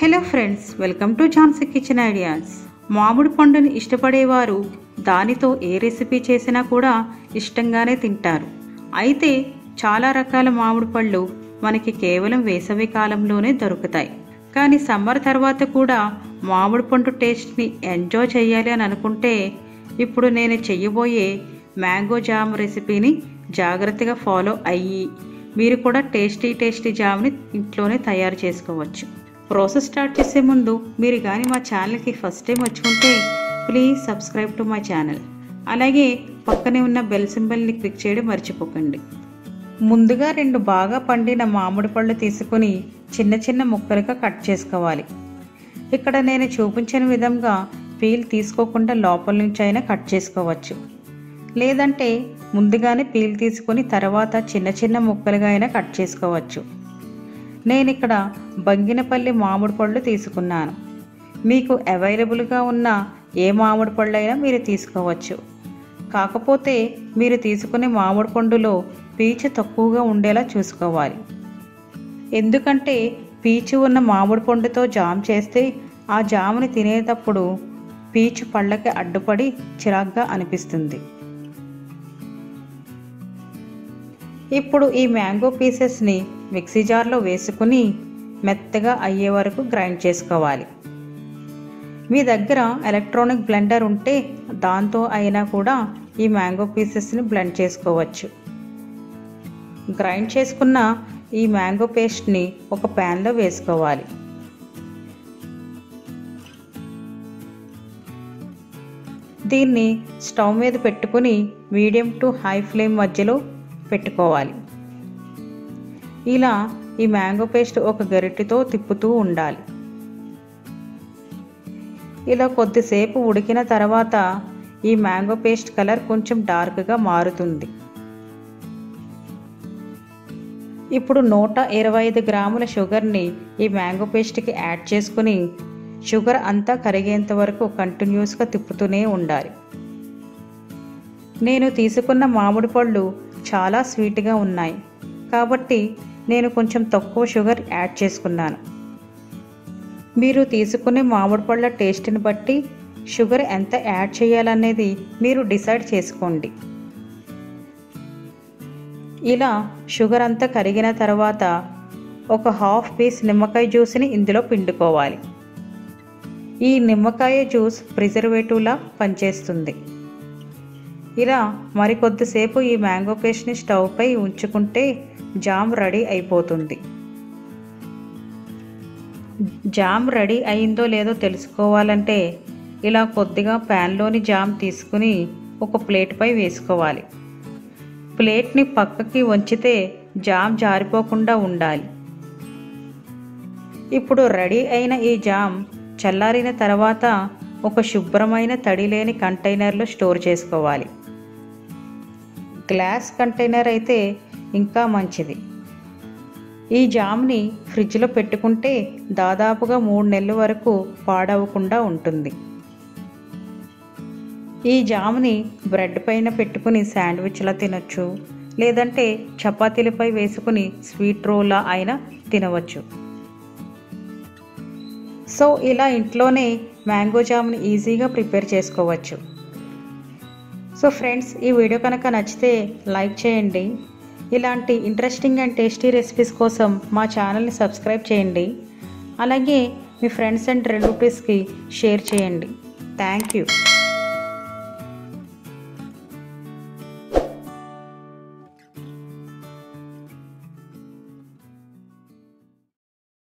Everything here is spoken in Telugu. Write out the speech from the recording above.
hello friends welcome to Jhansi kitchen ideas మామిడి పండుని ఇష్టపడేవారు దానితో ఏ రెసిపీ చేసినా కూడా ఇష్టంగానే తింటారు అయితే చాలా రకాల మామిడి పళ్ళు మనకి కేవలం వేసవి కాలంలోనే దొరుకుతాయి కానీ సమ్మర్ తర్వాత కూడా మామిడి పండు టేస్ట్ని ఎంజాయ్ చేయాలి అని అనుకుంటే ఇప్పుడు నేను చెయ్యబోయే మ్యాంగో జామ్ రెసిపీని జాగ్రత్తగా ఫాలో అయ్యి మీరు కూడా టేస్టీ టేస్టీ జామ్ని ఇంట్లోనే తయారు చేసుకోవచ్చు ప్రాసెస్ స్టార్ట్ చేసే ముందు మీరు కానీ మా ఛానల్కి ఫస్ట్ టైం వచ్చుకుంటే please subscribe to my channel అలాగే పక్కనే ఉన్న బెల్ సింబల్ని క్లిక్ చేయడం మర్చిపోకండి ముందుగా రెండు బాగా పండిన మామిడి పళ్ళు తీసుకొని చిన్న చిన్న ముక్కలుగా కట్ చేసుకోవాలి ఇక్కడ నేను చూపించిన విధంగా పీల్ తీసుకోకుండా లోపల నుంచి అయినా కట్ చేసుకోవచ్చు లేదంటే ముందుగానే పీల్ తీసుకొని తర్వాత చిన్న చిన్న ముక్కలుగా అయినా కట్ చేసుకోవచ్చు నేను ఇక్కడ బంగినపల్లి మామిడి పళ్ళు తీసుకున్నాను మీకు అవైలబుల్గా ఉన్న ఏ మామిడి పళ్ళు అయినా మీరు తీసుకోవచ్చు కాకపోతే మీరు తీసుకునే మామిడి పండులో పీచు తక్కువగా ఉండేలా చూసుకోవాలి ఎందుకంటే పీచు ఉన్న మామిడి పండుతో జామ్ చేస్తే ఆ జాముని తినేటప్పుడు పీచు పళ్ళకి అడ్డుపడి చిరాగ్గా అనిపిస్తుంది ఇప్పుడు ఈ మ్యాంగో పీసెస్ని మిక్సీ జార్లో వేసుకుని మెత్తగా అయ్యే వరకు గ్రైండ్ చేసుకోవాలి మీ దగ్గర ఎలక్ట్రానిక్ బ్లెండర్ ఉంటే దాంతో అయినా కూడా ఈ మ్యాంగో పీసెస్ని బ్లెండ్ చేసుకోవచ్చు గ్రైండ్ చేసుకున్న ఈ మ్యాంగో పేస్ట్ని ఒక ప్యాన్లో వేసుకోవాలి దీన్ని స్టవ్ మీద పెట్టుకుని మీడియం టు హై ఫ్లేమ్ మధ్యలో పెట్టుకోవాలి ఇలా ఈ మ్యాంగో పేస్ట్ ఒక గరిటెతో తిప్పుతూ ఉండాలి ఇలా కొద్దిసేపు ఉడికిన తర్వాత ఈ మ్యాంగో పేస్ట్ కలర్ కొంచెం డార్క్గా మారుతుంది ఇప్పుడు నూట ఇరవై ఐదు గ్రాముల షుగర్ని ఈ మ్యాంగో పేస్ట్కి యాడ్ చేసుకుని షుగర్ అంతా కరిగేంత వరకు కంటిన్యూస్గా తిప్పుతూనే ఉండాలి నేను తీసుకున్న మామిడి పళ్ళు చాలా స్వీట్గా ఉన్నాయి కాబట్టి నేను కొంచెం తక్కువ షుగర్ యాడ్ చేసుకున్నాను మీరు తీసుకునే మామిడి పళ్ళ టేస్ట్ని బట్టి షుగర్ ఎంత యాడ్ చేయాలనేది మీరు డిసైడ్ చేసుకోండి ఇలా షుగర్ అంతా కరిగిన తర్వాత ఒక హాఫ్ పీస్ నిమ్మకాయ జ్యూస్ని ఇందులో పిండుకోవాలి ఈ నిమ్మకాయ జ్యూస్ ప్రిజర్వేటివ్లా పనిచేస్తుంది ఇలా మరికొద్దిసేపు ఈ మ్యాంగో పేస్ట్ని స్టవ్పై ఉంచుకుంటే జామ్ రెడీ అయిపోతుంది జామ్ రెడీ అయిందో లేదో తెలుసుకోవాలంటే ఇలా కొద్దిగా ప్యాన్లోని జామ్ తీసుకుని ఒక ప్లేట్పై వేసుకోవాలి ప్లేట్ని పక్కకి వంచితే జామ్ జారిపోకుండా ఉండాలి ఇప్పుడు రెడీ అయిన ఈ జామ్ చల్లారిన తర్వాత ఒక శుభ్రమైన తడి లేని కంటైనర్లో స్టోర్ చేసుకోవాలి గ్లాస్ కంటైనర్ అయితే ఇంకా మంచిది ఈ జామ్ని ఫ్రిడ్జ్లో పెట్టుకుంటే దాదాపుగా మూడు నెలల వరకు పాడవకుండా ఉంటుంది ఈ జామ్ని బ్రెడ్ పైన పెట్టుకుని శాండ్విచ్లా తినొచ్చు లేదంటే చపాతీలపై వేసుకుని స్వీట్ రోలా అయినా తినవచ్చు సో ఇలా ఇంట్లోనే మ్యాంగో జామ్ని ఈజీగా ప్రిపేర్ చేసుకోవచ్చు సో ఫ్రెండ్స్ ఈ వీడియో కనుక నచ్చితే లైక్ చేయండి ఇలాంటి ఇంట్రెస్టింగ్ అండ్ టేస్టీ రెసిపీస్ కోసం మా ఛానల్ని సబ్స్క్రైబ్ చేయండి అలాగే మీ ఫ్రెండ్స్ అండ్ రిలేటివ్స్కి షేర్ చేయండి థ్యాంక్ యూ